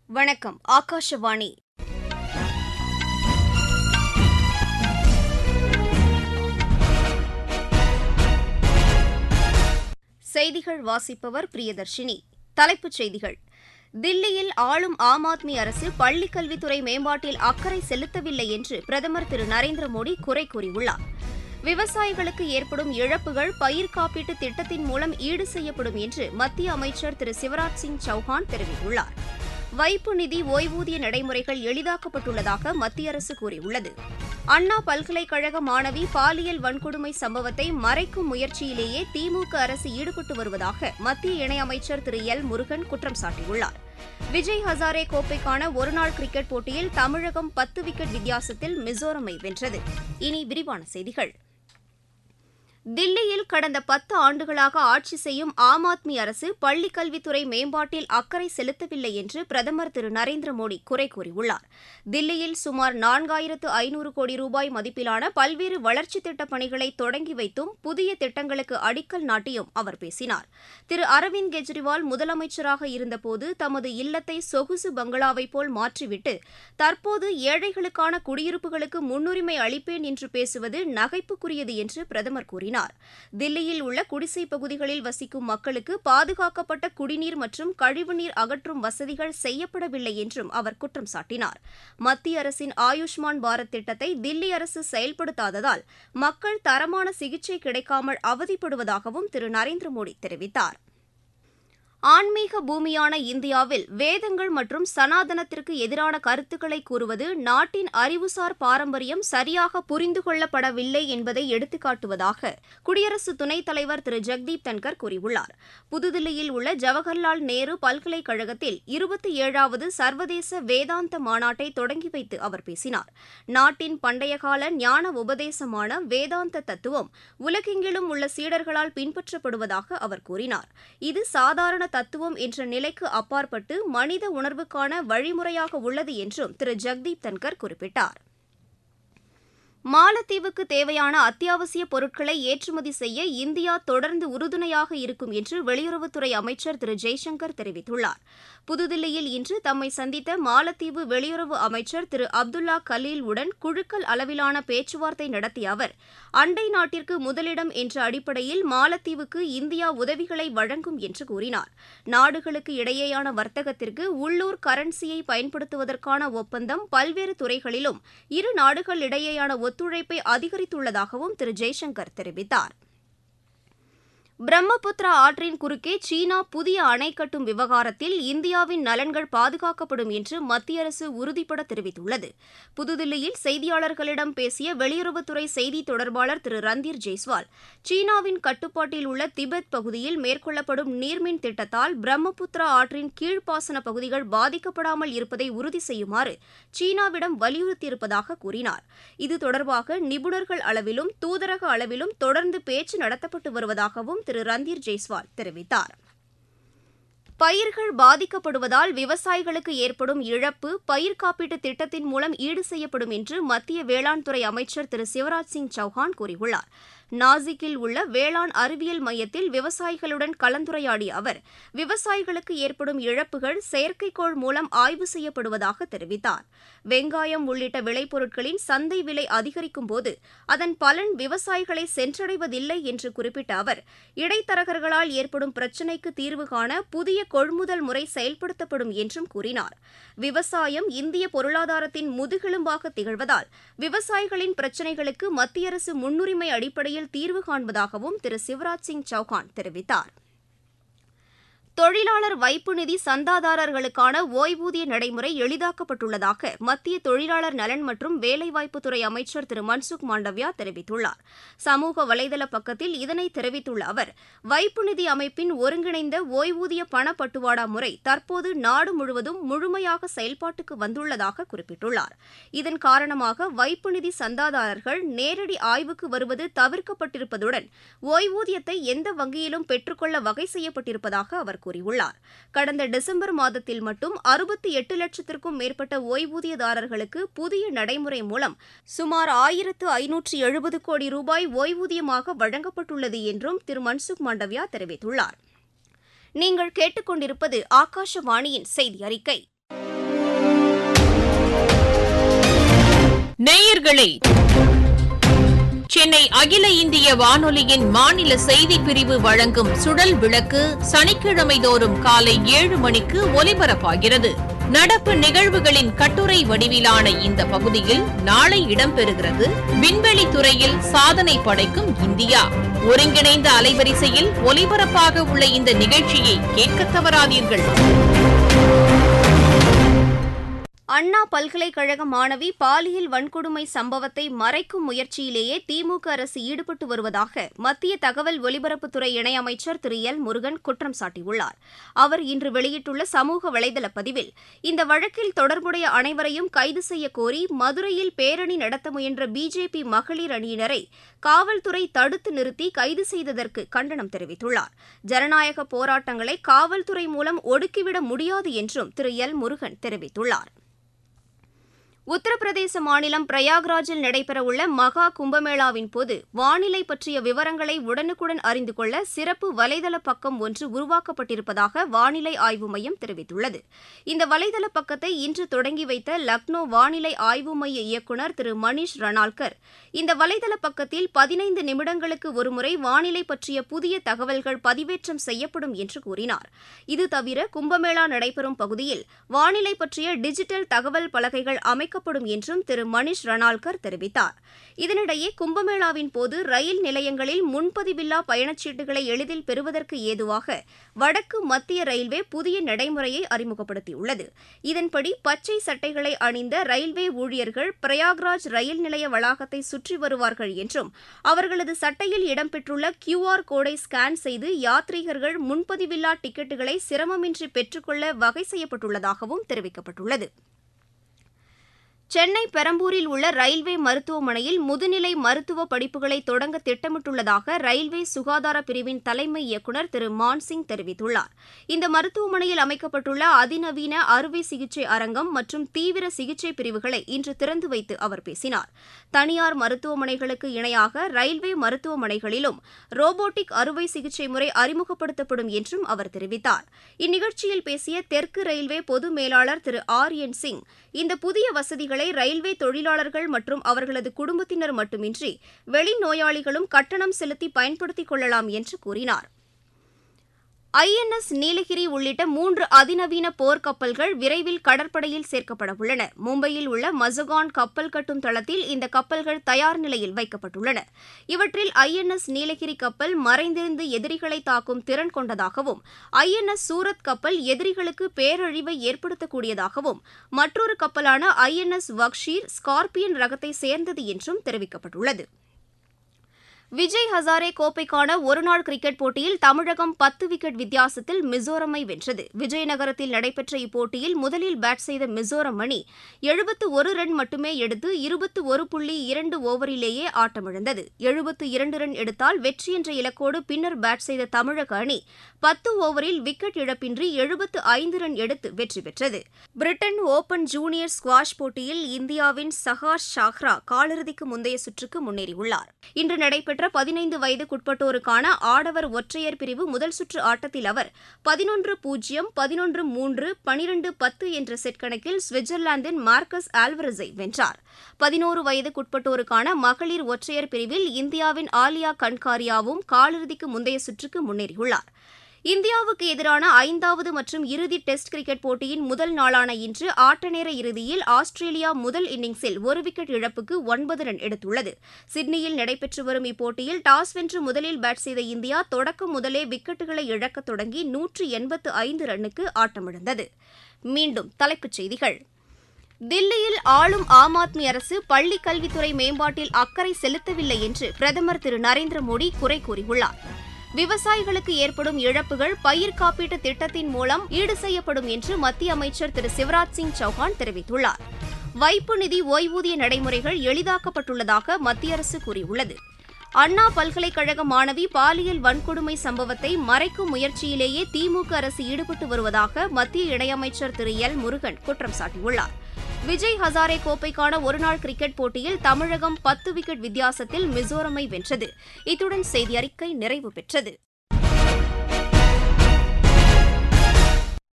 வணக்கம் ஆகாஷவாணி செய்திகள் வாசிப்பவர் பிரியதர்ஷினி தலைப்புச் செய்திகள் தில்லியில் ஆளும் ஆம் ஆத்மி அரசு பள்ளிக் கல்வித்துறை மேம்பாட்டில் அக்கறை செலுத்தவில்லை என்று பிரதமர் திரு நரேந்திர மோடி குறை கூறியுள்ளார் விவசாயிகளுக்கு ஏற்படும் இழப்புகள் பயிர் காப்பீட்டு திட்டத்தின் மூலம் ஈடு செய்யப்படும் என்று மத்திய அமைச்சர் திரு சிவராஜ் சிங் சௌஹான் தெரிவித்துள்ளார் வைப்பு நிதி ஓய்வூதிய நடைமுறைகள் எளிதாக்கப்பட்டுள்ளதாக மத்திய அரசு கூறியுள்ளது அண்ணா பல்கலைக்கழக மாணவி பாலியல் வன்கொடுமை சம்பவத்தை மறைக்கும் முயற்சியிலேயே திமுக அரசு ஈடுபட்டு வருவதாக மத்திய இணையமைச்சர் திரு எல் முருகன் குற்றம் சாட்டியுள்ளார் விஜய் ஹசாரே கோப்பைக்கான ஒருநாள் கிரிக்கெட் போட்டியில் தமிழகம் பத்து விக்கெட் வித்தியாசத்தில் மிசோரமை வென்றது இனி விரிவான செய்திகள் தில்லியில் கடந்த பத்து ஆண்டுகளாக ஆட்சி செய்யும் ஆம் ஆத்மி அரசு பள்ளிக் கல்வித்துறை மேம்பாட்டில் அக்கறை செலுத்தவில்லை என்று பிரதமர் திரு நரேந்திர மோடி குறை கூறியுள்ளார் தில்லியில் சுமார் நான்காயிரத்து ஐநூறு கோடி ரூபாய் மதிப்பிலான பல்வேறு வளர்ச்சித் திட்டப் பணிகளை தொடங்கி வைத்தும் புதிய திட்டங்களுக்கு அடிக்கல் நாட்டியும் அவர் பேசினார் திரு அரவிந்த் கெஜ்ரிவால் முதலமைச்சராக இருந்தபோது தமது இல்லத்தை சொகுசு பங்களாவைப் போல் மாற்றிவிட்டு தற்போது ஏழைகளுக்கான குடியிருப்புகளுக்கு முன்னுரிமை அளிப்பேன் என்று பேசுவது நகைப்புக்குரியது என்று பிரதமர் கூறினார் கூறினார் தில்லியில் உள்ள குடிசை பகுதிகளில் வசிக்கும் மக்களுக்கு பாதுகாக்கப்பட்ட குடிநீர் மற்றும் கழிவுநீர் அகற்றும் வசதிகள் செய்யப்படவில்லை என்றும் அவர் குற்றம் சாட்டினார் மத்திய அரசின் ஆயுஷ்மான் பாரத் திட்டத்தை தில்லி அரசு செயல்படுத்தாததால் மக்கள் தரமான சிகிச்சை கிடைக்காமல் அவதிப்படுவதாகவும் திரு நரேந்திர மோடி தெரிவித்தார் ஆன்மீக பூமியான இந்தியாவில் வேதங்கள் மற்றும் சனாதனத்திற்கு எதிரான கருத்துக்களை கூறுவது நாட்டின் அறிவுசார் பாரம்பரியம் சரியாக புரிந்து கொள்ளப்படவில்லை என்பதை எடுத்துக்காட்டுவதாக குடியரசு துணைத் தலைவர் திரு ஜெக்தீப் தன்கர் கூறியுள்ளார் புதுதில்லியில் உள்ள ஜவஹர்லால் நேரு பல்கலைக்கழகத்தில் இருபத்தி ஏழாவது சர்வதேச வேதாந்த மாநாட்டை தொடங்கி வைத்து அவர் பேசினார் நாட்டின் பண்டைய கால ஞான உபதேசமான வேதாந்த தத்துவம் உலகெங்கிலும் உள்ள சீடர்களால் பின்பற்றப்படுவதாக அவர் கூறினார் இது சாதாரண தத்துவம் என்ற நிலைக்கு அப்பாற்பட்டு மனித உணர்வுக்கான வழிமுறையாக உள்ளது என்றும் திரு ஜெக்தீப் தன்கர் குறிப்பிட்டார் மாலத்தீவுக்கு தேவையான அத்தியாவசிய பொருட்களை ஏற்றுமதி செய்ய இந்தியா தொடர்ந்து உறுதுணையாக இருக்கும் என்று வெளியுறவுத்துறை அமைச்சர் திரு ஜெய்சங்கர் தெரிவித்துள்ளார் புதுதில்லியில் இன்று தம்மை சந்தித்த மாலத்தீவு வெளியுறவு அமைச்சர் திரு அப்துல்லா கலீல் உடன் குழுக்கள் அளவிலான பேச்சுவார்த்தை நடத்திய அவர் அண்டை நாட்டிற்கு முதலிடம் என்ற அடிப்படையில் மாலத்தீவுக்கு இந்தியா உதவிகளை வழங்கும் என்று கூறினார் நாடுகளுக்கு இடையேயான வர்த்தகத்திற்கு உள்ளூர் கரன்சியை பயன்படுத்துவதற்கான ஒப்பந்தம் பல்வேறு துறைகளிலும் இரு நாடுகளிடையேயான ஒத்துழைப்பை அதிகரித்துள்ளதாகவும் திரு ஜெய்சங்கர் தெரிவித்தார் பிரம்மபுத்திரா ஆற்றின் குறுக்கே சீனா புதிய அணை கட்டும் விவகாரத்தில் இந்தியாவின் நலன்கள் பாதுகாக்கப்படும் என்று மத்திய அரசு உறுதிபட தெரிவித்துள்ளது புதுதில்லியில் செய்தியாளர்களிடம் பேசிய வெளியுறவுத்துறை செய்தி தொடர்பாளர் திரு ரந்தீர் ஜெய்ஸ்வால் சீனாவின் கட்டுப்பாட்டில் உள்ள திபெத் பகுதியில் மேற்கொள்ளப்படும் நீர்மின் திட்டத்தால் பிரம்மபுத்திரா ஆற்றின் கீழ்ப்பாசன பகுதிகள் பாதிக்கப்படாமல் இருப்பதை உறுதி செய்யுமாறு சீனாவிடம் வலியுறுத்தியிருப்பதாக கூறினார் இது தொடர்பாக நிபுணர்கள் அளவிலும் தூதரக அளவிலும் தொடர்ந்து பேச்சு நடத்தப்பட்டு வருவதாகவும் திரு ரந்தீர் ஜெய்ஸ்வால் தெரிவித்தார் பயிர்கள் பாதிக்கப்படுவதால் விவசாயிகளுக்கு ஏற்படும் இழப்பு பயிர் காப்பீட்டு திட்டத்தின் மூலம் ஈடு செய்யப்படும் என்று மத்திய வேளாண் துறை அமைச்சர் திரு சிவராஜ் சிங் சௌஹான் கூறியுள்ளார் நாசிக்கில் உள்ள வேளாண் அறிவியல் மையத்தில் விவசாயிகளுடன் கலந்துரையாடிய அவர் விவசாயிகளுக்கு ஏற்படும் இழப்புகள் செயற்கைக்கோள் மூலம் ஆய்வு செய்யப்படுவதாக தெரிவித்தார் வெங்காயம் உள்ளிட்ட விளைபொருட்களின் சந்தை விலை அதிகரிக்கும் போது அதன் பலன் விவசாயிகளை சென்றடைவதில்லை என்று குறிப்பிட்ட அவர் இடைத்தரகர்களால் ஏற்படும் பிரச்சினைக்கு தீர்வு காண புதிய கொள்முதல் முறை செயல்படுத்தப்படும் என்றும் கூறினார் விவசாயம் இந்திய பொருளாதாரத்தின் முதுகெலும்பாக திகழ்வதால் விவசாயிகளின் பிரச்சினைகளுக்கு மத்திய அரசு முன்னுரிமை அடிப்படையில் தீர்வு காண்பதாகவும் திரு சிவராஜ் சிங் சௌகான் தெரிவித்தார் தொழிலாளர் வைப்பு நிதி சந்தாதாரர்களுக்கான ஓய்வூதிய நடைமுறை எளிதாக்கப்பட்டுள்ளதாக மத்திய தொழிலாளர் நலன் மற்றும் வேலைவாய்ப்புத்துறை அமைச்சர் திரு மன்சுக் மாண்டவ்யா தெரிவித்துள்ளார் சமூக வலைதள பக்கத்தில் இதனை தெரிவித்துள்ள அவர் வைப்பு நிதி அமைப்பின் ஒருங்கிணைந்த ஓய்வூதிய பணப்பட்டுவாடா முறை தற்போது நாடு முழுவதும் முழுமையாக செயல்பாட்டுக்கு வந்துள்ளதாக குறிப்பிட்டுள்ளார் இதன் காரணமாக வைப்பு நிதி சந்தாதாரர்கள் நேரடி ஆய்வுக்கு வருவது தவிர்க்கப்பட்டிருப்பதுடன் ஓய்வூதியத்தை எந்த வங்கியிலும் பெற்றுக்கொள்ள வகை செய்யப்பட்டிருப்பதாக அவர் கூறியுள்ளார் கடந்த டிசம்பர் மாதத்தில் மட்டும் அறுபத்தி எட்டு லட்சத்திற்கும் மேற்பட்ட ஓய்வூதியதாரர்களுக்கு புதிய நடைமுறை மூலம் சுமார் ஆயிரத்து ஐநூற்று எழுபது கோடி ரூபாய் ஓய்வூதியமாக வழங்கப்பட்டுள்ளது என்றும் திரு மன்சுக் மாண்டவ்யா தெரிவித்துள்ளார் நீங்கள் கேட்டுக்கொண்டிருப்பது ஆகாஷவாணியின் செய்தி அறிக்கை நேயர்களே சென்னை அகில இந்திய வானொலியின் மாநில செய்திப் பிரிவு வழங்கும் சுடல் விளக்கு சனிக்கிழமை தோறும் காலை ஏழு மணிக்கு ஒலிபரப்பாகிறது நடப்பு நிகழ்வுகளின் கட்டுரை வடிவிலான இந்த பகுதியில் நாளை இடம்பெறுகிறது விண்வெளி துறையில் சாதனை படைக்கும் இந்தியா ஒருங்கிணைந்த அலைவரிசையில் ஒலிபரப்பாக உள்ள இந்த நிகழ்ச்சியை கேட்க தவறாதீர்கள் அண்ணா பல்கலைக்கழக மாணவி பாலியல் வன்கொடுமை சம்பவத்தை மறைக்கும் முயற்சியிலேயே திமுக அரசு ஈடுபட்டு வருவதாக மத்திய தகவல் ஒலிபரப்புத்துறை இணையமைச்சர் திரு எல் முருகன் குற்றம் சாட்டியுள்ளார் அவர் இன்று வெளியிட்டுள்ள சமூக வலைதள பதிவில் இந்த வழக்கில் தொடர்புடைய அனைவரையும் கைது செய்ய கோரி மதுரையில் பேரணி நடத்த முயன்ற பிஜேபி மகளிர் அணியினரை காவல்துறை தடுத்து நிறுத்தி கைது செய்ததற்கு கண்டனம் தெரிவித்துள்ளார் ஜனநாயக போராட்டங்களை காவல்துறை மூலம் ஒடுக்கிவிட முடியாது என்றும் திரு எல் முருகன் தெரிவித்துள்ளார் உத்தரப்பிரதேச மாநிலம் பிரயாக்ராஜில் நடைபெறவுள்ள மகா கும்பமேளாவின் போது வானிலை பற்றிய விவரங்களை உடனுக்குடன் அறிந்து கொள்ள சிறப்பு வலைதள பக்கம் ஒன்று உருவாக்கப்பட்டிருப்பதாக வானிலை ஆய்வு மையம் தெரிவித்துள்ளது இந்த வலைதள பக்கத்தை இன்று தொடங்கி வைத்த லக்னோ வானிலை ஆய்வு மைய இயக்குநர் திரு மணீஷ் ரணால்கர் இந்த வலைதள பக்கத்தில் பதினைந்து நிமிடங்களுக்கு ஒருமுறை வானிலை பற்றிய புதிய தகவல்கள் பதிவேற்றம் செய்யப்படும் என்று கூறினார் இது தவிர கும்பமேளா நடைபெறும் பகுதியில் வானிலை பற்றிய டிஜிட்டல் தகவல் பலகைகள் அமைக்க அமைக்கப்படும் என்றும் திரு மணிஷ் ரணால்கர் தெரிவித்தார் இதனிடையே கும்பமேளாவின் போது ரயில் நிலையங்களில் முன்பதிவில்லா பயணச்சீட்டுகளை எளிதில் பெறுவதற்கு ஏதுவாக வடக்கு மத்திய ரயில்வே புதிய நடைமுறையை அறிமுகப்படுத்தியுள்ளது இதன்படி பச்சை சட்டைகளை அணிந்த ரயில்வே ஊழியர்கள் பிரயாக்ராஜ் ரயில் நிலைய வளாகத்தை சுற்றி வருவார்கள் என்றும் அவர்களது சட்டையில் இடம்பெற்றுள்ள கியூஆர் கோடை ஸ்கேன் செய்து யாத்ரீகர்கள் முன்பதிவில்லா டிக்கெட்டுகளை சிரமமின்றி பெற்றுக்கொள்ள வகை செய்யப்பட்டுள்ளதாகவும் தெரிவிக்கப்பட்டுள்ளது சென்னை பெரம்பூரில் உள்ள ரயில்வே மருத்துவமனையில் முதுநிலை மருத்துவ படிப்புகளை தொடங்க திட்டமிட்டுள்ளதாக ரயில்வே சுகாதார பிரிவின் தலைமை இயக்குநர் திரு மான்சிங் தெரிவித்துள்ளார் இந்த மருத்துவமனையில் அமைக்கப்பட்டுள்ள அதிநவீன அறுவை சிகிச்சை அரங்கம் மற்றும் தீவிர சிகிச்சை பிரிவுகளை இன்று திறந்து வைத்து அவர் பேசினார் தனியார் மருத்துவமனைகளுக்கு இணையாக ரயில்வே மருத்துவமனைகளிலும் ரோபோட்டிக் அறுவை சிகிச்சை முறை அறிமுகப்படுத்தப்படும் என்றும் அவர் தெரிவித்தார் இந்நிகழ்ச்சியில் பேசிய தெற்கு ரயில்வே பொது மேலாளர் திரு ஆர் என் சிங் இந்த புதிய வசதிகளை ரயில்வே தொழிலாளர்கள் மற்றும் அவர்களது குடும்பத்தினர் மட்டுமின்றி வெளிநோயாளிகளும் கட்டணம் செலுத்தி பயன்படுத்திக் கொள்ளலாம் என்று கூறினார் ஐஎன்எஸ் நீலகிரி உள்ளிட்ட மூன்று அதிநவீன போர்க்கப்பல்கள் விரைவில் கடற்படையில் சேர்க்கப்பட உள்ளன மும்பையில் உள்ள மசகான் கப்பல் கட்டும் தளத்தில் இந்த கப்பல்கள் தயார் நிலையில் வைக்கப்பட்டுள்ளன இவற்றில் ஐஎன்எஸ் நீலகிரி கப்பல் மறைந்திருந்து எதிரிகளை தாக்கும் திறன் கொண்டதாகவும் ஐஎன்எஸ் சூரத் கப்பல் எதிரிகளுக்கு பேரழிவை ஏற்படுத்தக்கூடியதாகவும் மற்றொரு கப்பலான ஐஎன்எஸ் வக்ஷீர் ஸ்கார்பியன் ரகத்தை சேர்ந்தது என்றும் தெரிவிக்கப்பட்டுள்ளது விஜய் ஹசாரே கோப்பைக்கான ஒருநாள் கிரிக்கெட் போட்டியில் தமிழகம் பத்து விக்கெட் வித்தியாசத்தில் மிசோரமை வென்றது விஜயநகரத்தில் நடைபெற்ற இப்போட்டியில் முதலில் பேட் செய்த மிசோரம் அணி எழுபத்து ஒரு ரன் மட்டுமே எடுத்து இருபத்து ஒரு புள்ளி இரண்டு ஓவரிலேயே ஆட்டமிழந்தது எழுபத்து இரண்டு ரன் எடுத்தால் வெற்றி என்ற இலக்கோடு பின்னர் பேட் செய்த தமிழக அணி பத்து ஓவரில் விக்கெட் இழப்பின்றி எழுபத்து ஐந்து ரன் எடுத்து வெற்றி பெற்றது பிரிட்டன் ஓபன் ஜூனியர் ஸ்குவாஷ் போட்டியில் இந்தியாவின் சஹார் ஷாஹ்ரா காலிறுதிக்கு முந்தைய சுற்றுக்கு முன்னேறியுள்ளார் இன்று நடைபெற்ற பதினைந்து வயதுக்குட்பட்டோருக்கான ஆடவர் ஒற்றையர் பிரிவு முதல் சுற்று ஆட்டத்தில் அவர் பதினொன்று பூஜ்ஜியம் பதினொன்று மூன்று பனிரெண்டு பத்து என்ற செட் கணக்கில் சுவிட்சர்லாந்தின் மார்க்கஸ் ஆல்வரஸை வென்றார் பதினோரு வயதுக்குட்பட்டோருக்கான மகளிர் ஒற்றையர் பிரிவில் இந்தியாவின் ஆலியா கன்காரியாவும் காலிறுதிக்கு முந்தைய சுற்றுக்கு முன்னேறியுள்ளார் இந்தியாவுக்கு எதிரான ஐந்தாவது மற்றும் இறுதி டெஸ்ட் கிரிக்கெட் போட்டியின் முதல் நாளான இன்று ஆட்டநேர இறுதியில் ஆஸ்திரேலியா முதல் இன்னிங்ஸில் ஒரு விக்கெட் இழப்புக்கு ஒன்பது ரன் எடுத்துள்ளது சிட்னியில் நடைபெற்று வரும் இப்போட்டியில் டாஸ் வென்று முதலில் பேட் செய்த இந்தியா தொடக்கம் முதலே விக்கெட்டுகளை இழக்கத் தொடங்கி நூற்று எண்பத்து ஐந்து ரன்னுக்கு ஆட்டமிழந்தது மீண்டும் தலைப்புச் செய்திகள் தில்லியில் ஆளும் ஆம் ஆத்மி அரசு பள்ளிக் கல்வித்துறை மேம்பாட்டில் அக்கறை செலுத்தவில்லை என்று பிரதமர் திரு நரேந்திர மோடி குறை கூறியுள்ளார் விவசாயிகளுக்கு ஏற்படும் இழப்புகள் பயிர் காப்பீட்டு திட்டத்தின் மூலம் ஈடு செய்யப்படும் என்று மத்திய அமைச்சர் திரு சிவராஜ் சிங் சௌஹான் தெரிவித்துள்ளார் வைப்பு நிதி ஓய்வூதிய நடைமுறைகள் எளிதாக்கப்பட்டுள்ளதாக மத்திய அரசு கூறியுள்ளது அண்ணா பல்கலைக்கழக மாணவி பாலியல் வன்கொடுமை சம்பவத்தை மறைக்கும் முயற்சியிலேயே திமுக அரசு ஈடுபட்டு வருவதாக மத்திய இணையமைச்சர் திரு எல் முருகன் குற்றம் சாட்டியுள்ளார் விஜய் ஹசாரே கோப்பைக்கான ஒருநாள் கிரிக்கெட் போட்டியில் தமிழகம் பத்து விக்கெட் வித்தியாசத்தில் மிசோரமை வென்றது இத்துடன் செய்தி அறிக்கை நிறைவு பெற்றது